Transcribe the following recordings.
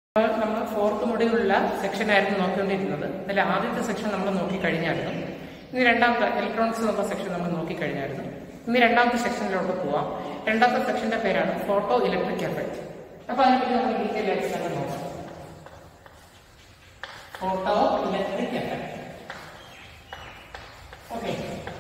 നമ്മൾ fourth മൊഡ്യൂളിലുള്ള section ആയിരുന്നു നോക്കിക്കൊണ്ടിരുന്നത് അതിൽ ആദ്യത്തെ സെക്ഷൻ നമ്മൾ നോക്കിക്കഴിഞ്ഞായിരുന്നു ഇനി രണ്ടാമത്തെ ഇലക്ട്രോണിക്സ് എന്നുള്ള സെക്ഷൻ നമ്മൾ നോക്കിക്കഴിഞ്ഞായിരുന്നു ഇനി രണ്ടാമത്തെ സെക്ഷനിലോട്ട് പോവാം രണ്ടാമത്തെ സെക്ഷന്റെ പേരാണ് ഫോട്ടോ ഇലക്ട്രിക് എഫക്ട് അപ്പൊ അതിനെപ്പറ്റി നമുക്ക് ഡീറ്റെയിൽ ആയിട്ട് തന്നെ നോക്കാം photo electric effect okay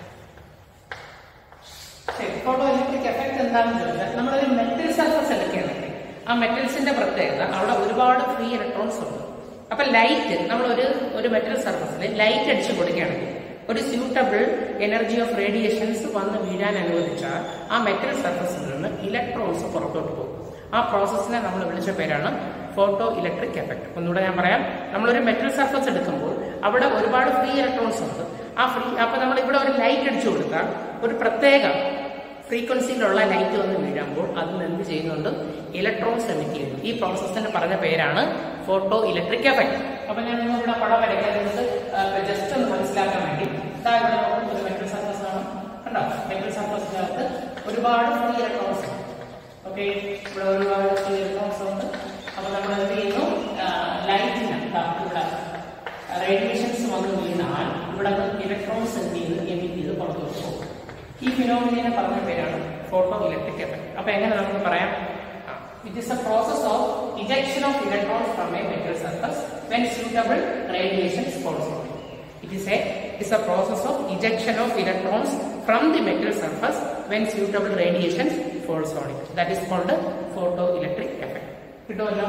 photo electric effect എന്താണെന്ന് ചോദിച്ചാൽ നമ്മളൊരു മെറ്റൽ സർഫസ് എടുക്കുകയാണെങ്കിൽ ആ മെറ്റൽസിന്റെ പ്രത്യേകത അവിടെ ഒരുപാട് ഫ്രീ ഇലക്ട്രോൺസ് ഉണ്ട് അപ്പൊ ലൈറ്റ് നമ്മൾ ഒരു ഒരു മെറ്റൽ സർഫസിൽ ലൈറ്റ് അടിച്ചു കൊടുക്കുകയാണെങ്കിൽ ഒരു സ്യൂട്ടബിൾ എനർജി ഓഫ് റേഡിയേഷൻസ് വന്ന് വീഴാൻ അനുവദിച്ചാൽ ആ മെറ്റൽ സർഫസിൽ നിന്ന് ഇലക്ട്രോൺസ് പുറത്തോട്ട് പോകും ആ പ്രോസസ്സിനെ നമ്മൾ വിളിച്ച പേരാണ് ഫോട്ടോ ഇലക്ട്രിക് എഫക്ട് ഒന്നുകൂടെ ഞാൻ പറയാം നമ്മളൊരു മെറ്റൽ സർഫസ് എടുക്കുമ്പോൾ അവിടെ ഒരുപാട് ഫ്രീ ഇലക്ട്രോൺസ് ഉണ്ട് ആ ഫ്രീ അപ്പൊ നമ്മൾ ഇവിടെ ഒരു ലൈറ്റ് അടിച്ചു കൊടുത്താൽ ഒരു പ്രത്യേക ഫ്രീക്വൻസിയിലുള്ള ലൈറ്റ് വന്ന് വീഴുമ്പോൾ അത് എന്ത് ചെയ്യുന്നുണ്ട് ഇലക്ട്രോൺസ് എമിറ്റ് ചെയ്യുന്നു ഈ പ്രോസസ്സിന് പറഞ്ഞ പേരാണ് ഫോട്ടോ ഇലക്ട്രിക് എഫക്ട് അപ്പൊ ഞാൻ നിങ്ങൾ ഇവിടെ പടം വരയ്ക്കാൻ നിങ്ങൾക്ക് ജസ്റ്റ് ഒന്ന് മനസ്സിലാക്കാൻ വേണ്ടി ഇതാ ഇവിടെ നമുക്ക് ഒരു മെറ്റൽ സർഫസ് ആണ് കണ്ടോ മെറ്റൽ സർഫസിനകത്ത് ഒരുപാട് ഫ്രീ ഇലക്ട്രോൺസ് ഉണ്ട് ഓക്കെ ഇവിടെ ഒരുപാട് ഫ്രീ ഇലക്ട്രോൺസ് ഉണ്ട് അപ്പൊ നമ്മൾ എന്ത് ചെയ്യുന്നു ലൈറ്റിന് ഇവിടെ റേഡിയേഷൻസ് വന്ന് വീണാൽ ഇവിടെ ഇലക്ട്രോൺസ് എന്ത് ചെയ്ത് എമിറ്റ് ചെയ്ത് പുറത്തോട്ട് പോകും ഈ ഫിനോമിനെ പറഞ്ഞ പേരാണ് ഫോട്ടോ ഇലക്ട്രിക് എഫക്ട് അപ്പൊ എങ്ങനെ നമുക്ക് പറയാം it is a process of ejection of electrons from a metal surface when suitable radiations falls on it. It is a it is a process of ejection of electrons from the metal surface when suitable radiations falls on it. That is called photoelectric effect. കിട്ടുമല്ലോ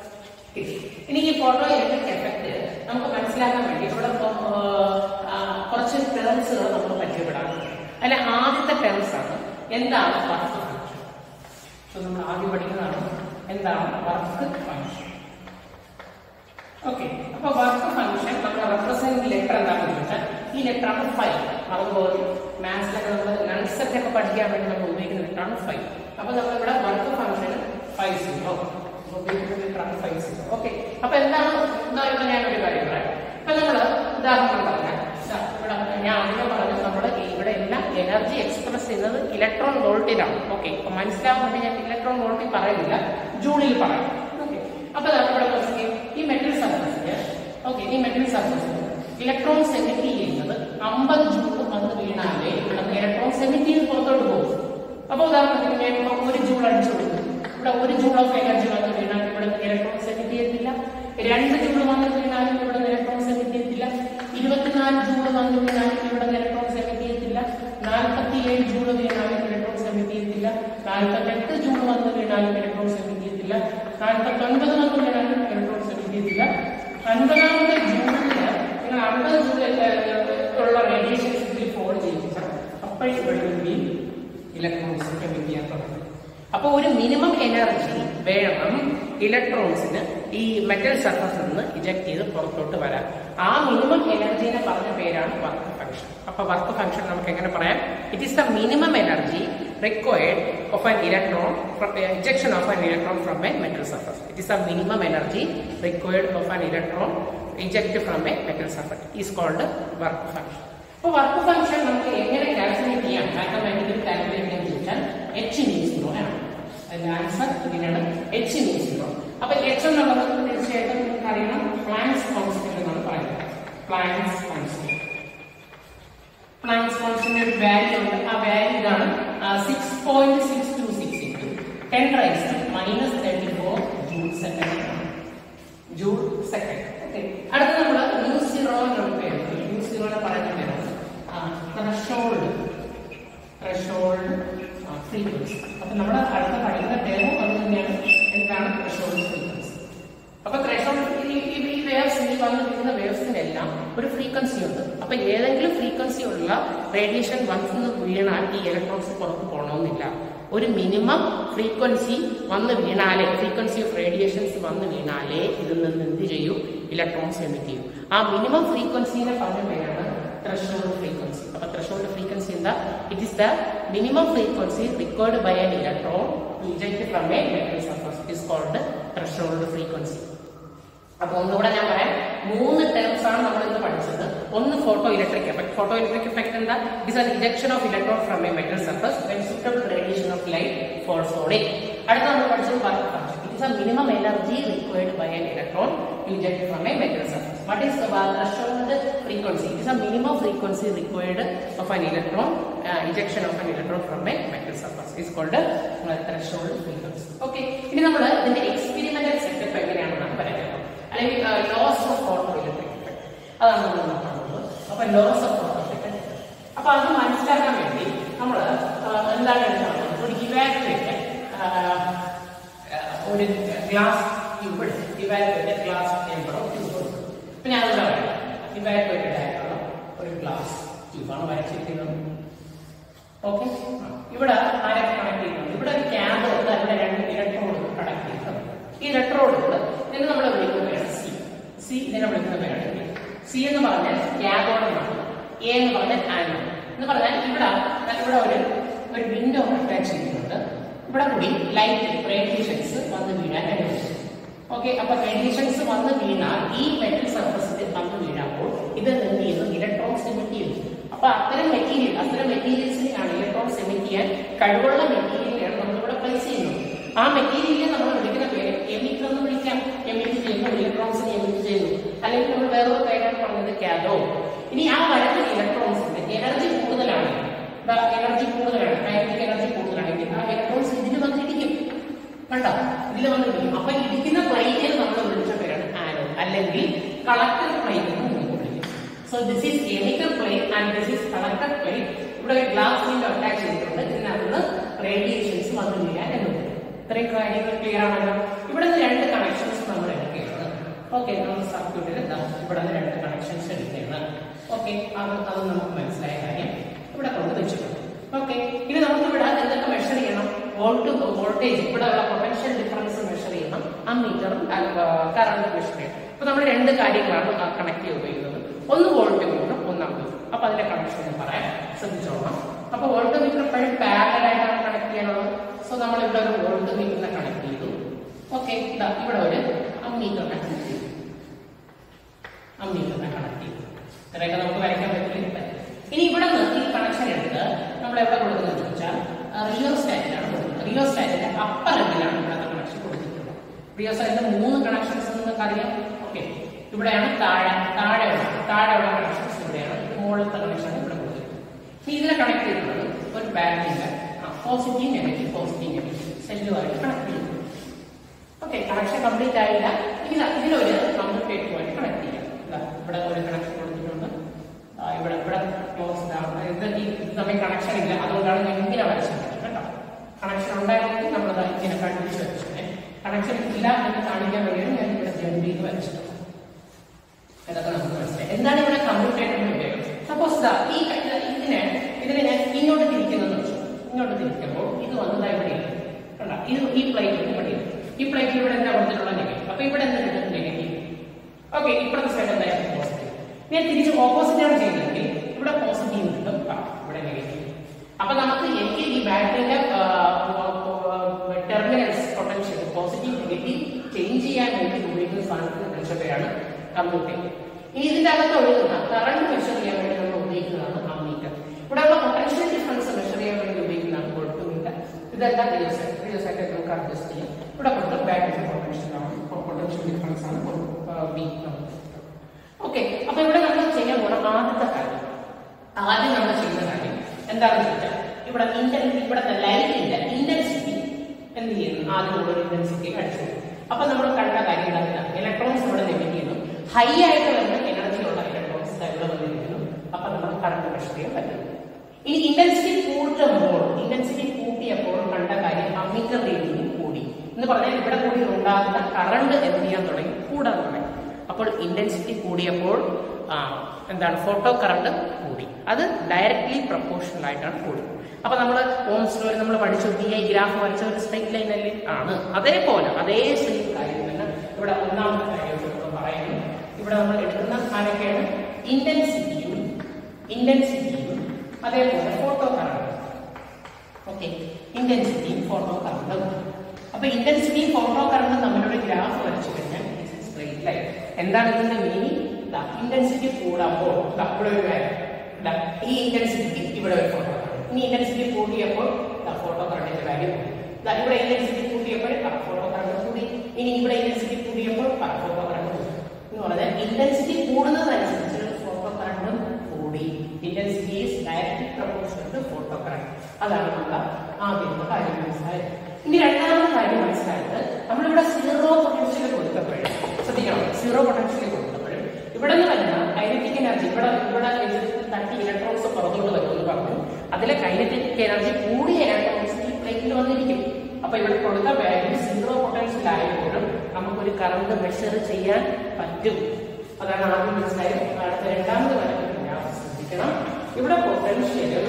ഇനി ഈ photo electric effect നമുക്ക് മനസ്സിലാക്കാൻ വേണ്ടി ഇവിടെ ഇപ്പം, ആ, കുറച്ച് ടേംസുകൾ നമ്മൾ പരിചയപ്പെടാറുണ്ട് അതിലെ ആദ്യത്തെ ടേംസ് ആണ് എന്താണ് വർക്ക് ഫംഗ്ഷൻ സോ നമ്മൾ ആദ്യം പഠിക്കുന്നതാണ് എന്താണ് വർക്ക് ഫംഗ്ഷൻ ഓക്കെ അപ്പൊ വർക്ക് ഫംഗ്ഷൻ നമ്മൾ റെപ്രസെന്റ് ലെറ്റർ എന്താണെന്ന് ചോദിച്ചാൽ ഈ ലെറ്റർ ആണ് ഫൈവ് മറന്നുപോയി മാത്സിലൊക്കെ നമ്മൾ നൺസെറ്റ് ഒക്കെ പഠിക്കാൻ വേണ്ടി നമ്മൾ ഉപയോഗിക്കുന്ന ലെറ്റർ ആണ് ഫൈവ് അപ്പൊ നമ്മൾ ഇവിടെ വർക്ക് ഫംഗ്ഷൻ ഫൈവ് സീറോ ഉപയോഗിക്കുന്ന ലെറ്റർ ആണ് ഫൈവ് സീറോ ഓക്കെ അപ്പൊ എന്താണ് എന്താ ഇവിടെ ഞാൻ ഒരു കാര്യം പറയാം അപ്പൊ നമ്മള് ഉദാഹരണം പറഞ്ഞാൽ ദാ ഇവിടെ ഞാൻ ആദ്യം പറഞ്ഞത് നമ്മൾ ഇവിടെ എല്ലാം എനർജി എക്സ്പ്രസ് ചെയ്യുന്നത് ഇലക്ട്രോൺ വോൾട്ടിലാണ് ഓക്കെ അപ്പൊ മനസ്സിലാവാൻ വേണ്ടി ഞാൻ ഇലക്ട്രോൺ വോൾട്ടിൽ പറയുന്നില്ല ജൂളിൽ പറയാം ഓക്കെ അപ്പൊ ദാ ഇവിടെ നോക്കിക്കേ, ഈ മെറ്റൽ സർഫസിന് ഓക്കെ ഈ മെറ്റൽ സർഫസിന് ഇലക്ട്രോൺസ് എമിറ്റ് ചെയ്യുന്നത് അമ്പത് ജൂൾ വന്ന് വീണാലേ ഇവിടെ ഇലക്ട്രോൺസ് എമിറ്റ് ചെയ്ത് പുറത്തോട്ട് പോകും അപ്പൊ ഉദാഹരണത്തിന് ഞാൻ ഇപ്പൊ ഒരു ജൂൾ അടിച്ചു കൊടുക്കും ഇവിടെ ഒരു ജൂൾ ഓഫ് എനർജി വന്ന് വീണാൽ ഇവിടെ ഇലക്ട്രോൺസ് എമിറ്റ് ചെയ്യത്തില്ല രണ്ട് ജൂൾ വന്ന് വീണാലും ഇവിടെ ഇലക്ട്രോൺസ് എമിറ്റ് ചെയ്യത്തില്ല ഇരുപത്തിനാല് ജൂൾ വന്ന് വീണാലും ഇവിടെ ഇലക്ട്രോൺസ് എമിറ്റ് ചെയ്യത്തില്ല നാൽപ്പത്തിയേഴ് ജൂൾ വീണാലും ഇലക്ട്രോൺസ് എമിറ്റ് ചെയ്യത്തില്ല നാൽപ്പത്തെട്ട് ജൂൾ വന്ന് വീണാലും ഇലക്ട്രോൺസ് എമിറ്റ് ചെയ്യത്തില്ല നാൽപ്പത്തൊൻപത് വന്ന് വീണാലും ഇലക്ട്രോൺസ് എമിറ്റ് ചെയ്യത്തില്ല അൻപതാമത്തെ ജൂണില് നിങ്ങൾ അൻപത് ജൂൾ ഉള്ള റേഡിയേഷൻസ് ഇതിൽ ഫോൾ ചെയ്യിച്ചാൽ അപ്പോഴേക്കും ഇലക്ട്രോൺസ് എമിറ്റ് ചെയ്യാൻ തുടങ്ങും അപ്പൊ ഒരു മിനിമം എനർജി വേണം ഇലക്ട്രോൺസിന് ഈ മെറ്റൽ സർഫസിൽ നിന്ന് ഇജക്ട് ചെയ്ത് പുറത്തോട്ട് വരാൻ ആ മിനിമം എനർജീനെ പറഞ്ഞ പേരാണ് വർക്ക് ഫംഗ്ഷൻ അപ്പൊ വർക്ക് ഫംഗ്ഷൻ നമുക്ക് എങ്ങനെ പറയാം it is the minimum energy required of an electron ejection of an electron from a metal surface it is the minimum energy required of an electron eject from a metal surface is called work function അപ്പൊ work function നമുക്ക് എങ്ങനെ calculate ചെയ്യാം mathematical calculate ചെയ്യാൻ ചോദിച്ചാൽ H മീ zero ആണ് അതിന്റെ answer ഇതിനാണ് എച്ച് മീ സീറോ അപ്പൊ എച്ച് എന്നുള്ളത് തീർച്ചയായിട്ടും നിങ്ങൾക്ക് അറിയണം പ്ലാങ്സ് കോൺസ്റ്റന്റ് എന്നാണ് പറയുന്നത് പ്ലാങ്സ് കോൺസ്റ്റന്റ് പ്ലാങ്സ് കോൺസ്റ്റന്റ് ഒരു വാല്യൂ ഉണ്ട് ആ വാല്യൂ ഇതാണ് six point six two six into ten raise minus thirty four joule second joule second okay അടുത്ത നമ്മൾ ന്യൂ സീറോ എന്നുള്ള പേര് ന്യൂ സീറോനെ പറയുന്ന പേരാണ് ത്രഷോൾഡ് ത്രഷോൾഡ് ഫ്രീക്വൻസി അപ്പൊ നമ്മൾ അടുത്ത പഠിക്കുന്ന ടേമും അത് തന്നെയാണ് എന്താണ് ത്രഷോൾഡ് ഫ്രീക്വൻസി അപ്പൊ ത്രഷോൾഡ് ഈ വേവ്സ് ഈ വന്ന് വീഴുന്ന വേവ്സിനെല്ലാം ഒരു ഫ്രീക്വൻസി ഉണ്ട് അപ്പൊ ഏതെങ്കിലും ഫ്രീക്വൻസി ഉള്ള റേഡിയേഷൻ വന്ന് വീണാൽ ഈ ഇലക്ട്രോൺസ് പുറത്ത് പോകണമെന്നില്ല ഒരു മിനിമം ഫ്രീക്വൻസി വന്ന് വീണാലേ ഫ്രീക്വൻസി ഓഫ് റേഡിയേഷൻസ് വന്ന് വീണാലേ ഇതിൽ നിന്ന് എന്ത് ചെയ്യും ഇലക്ട്രോൺസ് എമിറ്റ് ചെയ്യും ആ മിനിമം ഫ്രീക്വൻസിനെ പറഞ്ഞ പേരാണ് ത്രഷോൾഡ് ഫ്രീക്വൻസി അപ്പൊ ത്രഷോൾഡ് ഫ്രീക്വൻസി എന്താ it is the minimum frequency required by an electron eject from a metal surface is called threshold frequency അപ്പൊ ഒന്നുകൂടെ ഞാൻ പറയാം മൂന്ന് ടേംസ് ആണ് നമ്മൾ ഇന്ന് പഠിച്ചത് ഒന്ന് photo electric effect photo electric effect എന്താ it's an ejection of electron from a metal surface when suitable radiation of light falls on it അടുത്ത നമ്മൾ പഠിച്ചത് work function it is the minimum energy required by an electron ejected from a metal surface. What is the threshold frequency? It is a minimum frequency required of an electron uh, ejection of an electron from a metal surface. It's called uh, threshold frequency. Okay. ഇനി നമ്മൾ ഇതിന്റെ experimental setup എങ്ങനെയാണെന്നാണ് പറയുന്നത് അല്ലെങ്കിൽ laws of photo electric effect അതാണ് നമ്മൾ നോക്കാൻ പോകുന്നത് അപ്പൊ ലോസ് ഓഫ് ഫോട്ടോ ഇലക്ട്രിക് അപ്പൊ അത് മനസ്സിലാക്കാൻ വേണ്ടി നമ്മൾ എന്താണ് എടുക്കുന്നത് ഒരു ഇവാക്യുവേറ്റർ ഒരു ഗ്ലാസ് ട്യൂബ് ഇവാക്യുവേറ്റഡ് ഗ്ലാസ് ചേമ്പറോ ട്യൂബോ ഇപ്പൊ ഞാൻ ഇവിടെ പറയാം ഇവാക്യുവേറ്റഡ് ആയിട്ടുള്ള ഒരു ഗ്ലാസ് ട്യൂബാണ് വരച്ചിരിക്കുന്നത് ഓക്കെ ഇവിടെ ആരൊക്കെ കണക്ട് ചെയ്യുന്നുണ്ട് ഇവിടെ ഒരു ക്യാബ് ഉണ്ട് അതിന്റെ രണ്ട് ഇലക്ട്രോഡ് കണക്ട് ചെയ്യുന്നത് ഈ ഇലക്ട്രോഡുകൾ ഇതിനെ നമ്മൾ വിളിക്കുന്ന പേരാണ് സി സി ഇതിനെ വിളിക്കുന്ന പേരാണ് സി എന്ന് പറഞ്ഞാൽ ക്യാബോഡ് എന്നാണ് എ എന്ന് പറഞ്ഞാൽ ആനോഡ് എന്ന് പറഞ്ഞാൽ ഇവിടെ ഇവിടെ ഒരു ഒരു വിൻഡോ അറ്റാച്ച് ചെയ്തിട്ടുണ്ട് ഇവിടെ കൂടി ലൈറ്റ് റേഡിയേഷൻസ് വന്ന് വീഴാൻ അനുവദിച്ചു ഓക്കെ അപ്പൊ റേഡിയേഷൻസ് വന്ന് വീണാൽ ഈ മെറ്റൽ സർഫസിൽ വന്ന് വീഴുമ്പോൾ ഇത് എന്ത് ചെയ്യുന്നു ഇലക്ട്രോൺസ് എമിറ്റ് ചെയ്യുന്നു അപ്പൊ അത്തരം മെറ്റീരിയൽ അത്തരം മെറ്റീരിയൽസിനെയാണ് ഇലക്ട്രോൺസ് എമിറ്റ് ചെയ്യാൻ കഴിവുള്ള മെറ്റീരിയലാണ് നമ്മൾ ഇവിടെ പ്ലേസ് ചെയ്യുന്നത് ആ മെറ്റീരിയലിനെ നമ്മൾ വിളിക്കുന്ന പേര് എമിറ്റർ എന്ന് വിളിക്കാം എമിറ്റ് ചെയ്യുന്നു ഇലക്ട്രോൺസിനെ എമിറ്റ് ചെയ്യുന്നു അല്ലെങ്കിൽ നമ്മൾ വേറൊരു പേരാണ് പറഞ്ഞത് കാതോ ഇനി ആ വരുന്ന ഇലക്ട്രോൺസിന്റെ എനർജി കൂടുതലാണ് എനർജി കൂടുതലാണ് കൈനറ്റിക് എനർജി കൂടുതലാണെങ്കിൽ ആ ഇലക്ട്രോൺസ് ഇതിന് വന്നിരിക്കും കണ്ടോ ഇതിൽ വന്നിരിക്കും അപ്പൊ ഇരിക്കുന്ന പ്ലേറ്റിൽ നമ്മൾ വിളിച്ച പേരാണ് ആനോഡ് അല്ലെങ്കിൽ കളക്ടർ പ്ലേറ്റ് എന്ന് നമുക്ക് വിളിക്കും so this is emitter plate and this is collector plate ഇവിടെ ഒരു ഗ്ലാസ് വിൻഡോ അറ്റാച്ച് ചെയ്തിട്ടുണ്ട് ഇതിനകത്ത് റേഡിയേഷൻസ് വന്നു വീഴാൻ അനുവദിക്കും ഇത്രയും കാര്യങ്ങൾ ക്ലിയർ ആണല്ലോ ഇവിടെ നിന്ന് രണ്ട് കണക്ഷൻസ് നമ്മൾ എടുക്കുകയാണ് ഓക്കെ നമ്മൾ സർക്യൂട്ടിൽ ഇവിടെ നിന്ന് രണ്ട് കണക്ഷൻസ് എടുക്കുകയാണ് ഓക്കെ അത് അത് നമുക്ക് മനസ്സിലായ കാര്യം ഇവിടെ കൊണ്ട് വെച്ചിട്ടുണ്ട് ഓക്കെ ഇനി നമുക്ക് ഇവിടെ എന്തൊക്കെ മെഷർ ചെയ്യണം വോൾട്ട് വോൾട്ടേജ് ഇവിടെ ഉള്ള പൊട്ടൻഷ്യൽ ഡിഫറൻസ് മെഷർ ചെയ്യണം അമ്മീറ്ററും കറണ്ട് മെഷർ ചെയ്യണം അപ്പൊ നമ്മൾ രണ്ട് കാര്യങ്ങളാണ് കണക്ട് ചെയ്ത് ഉപയോഗിക്കുന്നത് ഒന്ന് വോൾട്ട് മീറ്റർ ഒന്ന് അമ്മീറ്റർ അപ്പൊ അതിന്റെ കണക്ഷൻ ഞാൻ പറയാം ശ്രദ്ധിച്ചോളാം അപ്പൊ വോൾട്ട് മീറ്റർ എപ്പോഴും പാരലൽ ആയിട്ടാണ് കണക്ട് ചെയ്യണത് സോ നമ്മൾ ഇവിടെ ഒരു വോൾട്ട് മീറ്ററിനെ കണക്ട് ചെയ്തു ഓക്കെ ഇവിടെ ഒരു അമ്മീറ്ററിനെ കണക്ട് ചെയ്തു അമ്മീറ്ററിനെ കണക്ട് ചെയ്തു ഇത്രയൊക്കെ നമുക്ക് വരയ്ക്കാൻ പറ്റില്ല ഇനി ഇവിടെ നിന്ന് ഈ കണക്ഷൻ എടുത്ത് നമ്മൾ എവിടെ കൊടുക്കുന്നത് വെച്ചാൽ റിയോ സ്റ്റാറ്റിലാണ് കൊടുക്കുന്നത് റിയോ സ്റ്റാറ്റിന്റെ അപ്പർ എൻഡിലാണ് ഇവിടുത്തെ കണക്ഷൻ കൊടുത്തിട്ടുള്ളത് റിയോ സ്റ്റാറ്റിന്റെ മൂന്ന് കണക്ഷൻസ് നിങ്ങൾക്ക് അറിയാം ഓക്കെ ഇവിടെയാണ് താഴെ താഴെയുള്ള താഴെയുള്ള കണക്ഷൻസ് ഇവിടെയാണ് മുകളിലത്തെ കണക്ഷൻ ഇവിടെ കൊടുത്തിട്ടുള്ളത് ഇനി ഇതിനെ കണക്ട് ചെയ്തിട്ടുള്ളത് ഒരു ബാറ്ററിന്റെ പോസിറ്റീവ് നെഗറ്റീവ് പോസിറ്റീവ് നെഗറ്റീവ് സെല്ലുമായിട്ട് കണക്ട് ചെയ്തിട്ടുണ്ട് ഓക്കെ കണക്ഷൻ കംപ്ലീറ്റ് ആയില്ല ഇനി ഇതിലൊരു കമ്മ്യൂണിക്കേറ്റീവായിട്ട് കണക്ട് ചെയ്യാം ഇവിടെ ഒരു കണക്ഷൻ കൊടുത്തിട്ടുണ്ട് ഇവിടെ ഇവിടെ ക്ലോസ് ആണ് ഇത് ഈ തമ്മിൽ കണക്ഷൻ ഇല്ല അതുകൊണ്ടാണ് ഞാൻ ഇങ്ങനെ വരച്ചത് കേട്ടോ കണക്ഷൻ ഉണ്ടായിരുന്നെങ്കിൽ നമ്മൾ ഇങ്ങനെ കണ്ടുപിടിച്ച് വെച്ചേ കണക്ഷൻ ഇല്ല എന്ന് കാണിക്കാൻ വേണ്ടിയാണ് ഞാൻ ഇവിടെ ജന്മിയിൽ വരച്ചിട്ടുള്ളത് ഇതൊക്കെ നമുക്ക് മനസ്സിലായി എന്താണ് ഇവിടെ കമ്പ്യൂട്ടേറ്ററിന്റെ ഉപയോഗം സപ്പോസ് ഈ ഇതിനെ ഇതിനെ ഞാൻ ഇങ്ങോട്ട് തിരിക്കുന്നത് വെച്ചു ഇങ്ങോട്ട് തിരിക്കുമ്പോൾ ഇത് വന്നതായി ഇവിടെ കണ്ട ഇത് ഈ പ്ലേറ്റ് ഇവിടെ ഈ പ്ലേറ്റിൽ ഇവിടെ എന്താ കൊടുത്തിട്ടുള്ള നെഗറ്റീവ് അപ്പൊ ഇവിടെ എന്താ കിട്ടുന്നത് നെഗറ്റീവ് ഓക്കെ ഇപ്പുറത്തെ സൈഡ് എന്തായാലും പോസിറ്റീവ് ഞാൻ തിരിച്ച് ഓപ്പോസിറ്റ് ആണ് ചെയ്തെങ്കിൽ ഇവിടെ പോസിറ്റീവ് കിട്ടും ഇവിടെ നെഗറ്റീവ് അപ്പൊ നമുക്ക് എനിക്ക് ഈ ബാറ്ററിന്റെ terminals potential positive negative change ചെയ്യാൻ വേണ്ടി ഉപയോഗിക്കുന്ന സാധനത്തിന് വിളിച്ച പേരാണ് കമ്പ്യൂട്ടിംഗ് ഇനി ഇതിന്റെ അകത്ത് ഒഴുകുന്ന കറണ്ട് മെഷർ ചെയ്യാൻ വേണ്ടി നമ്മൾ ഉപയോഗിക്കുന്നതാണ് അമ്മീറ്റർ ഇവിടെ ഉള്ള പൊട്ടൻഷ്യൽ ഡിഫറൻസ് മെഷർ ചെയ്യാൻ വേണ്ടി ഉപയോഗിക്കുന്നതാണ് വോൾട്ട്മീറ്റർ ഇതെല്ലാം റിയോസൈറ്റ് റിയോസൈറ്റ് നമുക്ക് അഡ്ജസ്റ്റ് ചെയ്യാം ഇവിടെ കൊടുത്ത ബാറ്ററി പൊട്ടൻഷ്യൽ ആണ് പൊട്ടൻഷ്യൽ ഡിഫറൻസ് ആണ് ബി ഓക്കെ അപ്പൊ ഇവിടെ നമ്മൾ ചെയ്യാൻ പോണ ആദ്യത്തെ കാര്യം ആദ്യം നമ്മൾ ചെയ്യുന്ന കാര്യം എന്താണെന്ന് ചോദിച്ചാൽ ഇവിടെ ഇന്റൻ ഇവിടുത്തെ ലൈറ്റിന്റെ ഇന്റൻസിറ്റി എന്ത് ചെയ്യുന്നു ആദ്യം നമ്മൾ ഇന്റൻസിറ്റി അടിച്ചു അപ്പൊ നമ്മൾ കണ്ട കാര്യം എന്താ ഇലക്ട്രോൺസ് ഇവിടെ ലഭിക്കുന്നു ഹൈ ആയിട്ട് വരുന്ന എനർജിയുള്ള ഇലക്ട്രോൺസ് ഇവിടെ വന്നിരിക്കുന്നു അപ്പൊ നമുക്ക് കറണ്ട് മെഷർ ചെയ്യാൻ പറ്റും ഇനി ഇന്റൻസിറ്റി കൂട്ടുമ്പോൾ ഇന്റൻസിറ്റി കൂട്ടിയപ്പോൾ കണ്ട കാര്യം അമ്മീറ്റർ റീഡിംഗ് കൂടി എന്ന് പറഞ്ഞാൽ ഇവിടെ കൂടി ഉണ്ടാകുന്ന കറണ്ട് എന്ത് ചെയ്യാൻ തുടങ്ങി കൂടാൻ തുടങ്ങി അപ്പോൾ ഇന്റൻസിറ്റി കൂടിയപ്പോൾ ആ, എന്താണ് ഫോട്ടോ കറണ്ട് കൂടി അത് ഡയറക്ട്ലി പ്രൊപ്പോർഷണൽ ആയിട്ടാണ് കൂടുന്നത് അപ്പൊ നമ്മൾ ഓംസ് ലോയിൽ നമ്മൾ പഠിച്ചു ബി ഐ ഗ്രാഫ് വരച്ച ഒരു സ്ട്രൈറ്റ് ലൈൻ അല്ലേ ആണ് അതേപോലെ അതേ സെയിം കാര്യം തന്നെ ഇവിടെ ഒന്നാമത്തെ കാര്യം നമ്മൾ പറയുന്നു ഇവിടെ നമ്മൾ എടുക്കുന്ന ആരൊക്കെയാണ് ഇന്റൻസിറ്റിയും ഇന്റൻസിറ്റിയും അതേപോലെ ഫോട്ടോ കറണ്ട് ഓക്കെ ഇന്റൻസിറ്റിയും ഫോട്ടോ കറണ്ടും അപ്പൊ ഇന്റൻസിറ്റിയും ഫോട്ടോ കറണ്ടും തമ്മിലുള്ള ഗ്രാഫ് വരച്ചു കഴിഞ്ഞാൽ സ്ട്രേറ്റ് ലൈൻ എന്താണ് ഇതിന്റെ മീനിങ് ഇന്റൻസിറ്റി കൂടുമ്പോൾ ദാ ഇവിടെ ഒരു കാര്യം ദാ ഈ ഇന്റൻസിറ്റി ഇവിടെ ഒരു ഫോട്ടോ കറണ്ട് ഇനി ഇന്റൻസിറ്റി കൂടിയപ്പോൾ ഫോട്ടോ കറണ്ടിന്റെ വാല്യൂ ദാ ഇവിടെ ഇന്റൻസിറ്റി കൂട്ടിയപ്പോൾ ഫോട്ടോ കറണ്ട് കൂടി ഇനി ഇവിടെ ഇന്റൻസിറ്റി കൂടിയപ്പോൾ ഫോട്ടോ കറണ്ട് കൂടി എന്ന് പറഞ്ഞാൽ ഇന്റൻസിറ്റി കൂടുന്നതനുസരിച്ച് ഫോട്ടോ കറണ്ടും കൂടി intensity is direct proportion to photo current അതാണ് നമ്മൾ ആദ്യത്തെ കാര്യം മനസ്സിലായത് ഇനി രണ്ടാമത്തെ കാര്യം മനസ്സിലായത് നമ്മളിവിടെ സീറോ പൊട്ടൻഷ്യൽ കൊടുത്തപ്പോഴും ശ്രദ്ധിക്കണം സീറോ പൊട്ടൻഷ്യൽ കൊടുത്തപ്പോഴും ഇവിടെ നിന്ന് വരുന്ന കൈനറ്റിക് എനർജി ഇവിടെ ഇവിടെ തട്ടി ഇലക്ട്രോൺസ് പുറത്തോട്ട് വരുമെന്ന് പറഞ്ഞു അതിലെ കൈനറ്റിക് എനർജി കൂടിയ ഇലക്ട്രോൺസ് ഈ പ്ലേറ്റിൽ വന്നിരിക്കും അപ്പൊ ഇവിടെ കൊടുത്ത വാല്യൂ സീറോ പൊട്ടൻഷ്യൽ ആയപ്പോഴും നമുക്കൊരു കറണ്ട് മെഷർ ചെയ്യാൻ പറ്റും അതാണ് ആദ്യം മനസ്സിലായത് അടുത്ത രണ്ടാമത് വരയ്ക്കുന്ന ഗ്രാഫ് ശ്രദ്ധിക്കണം ഇവിടെ പൊട്ടൻഷ്യലും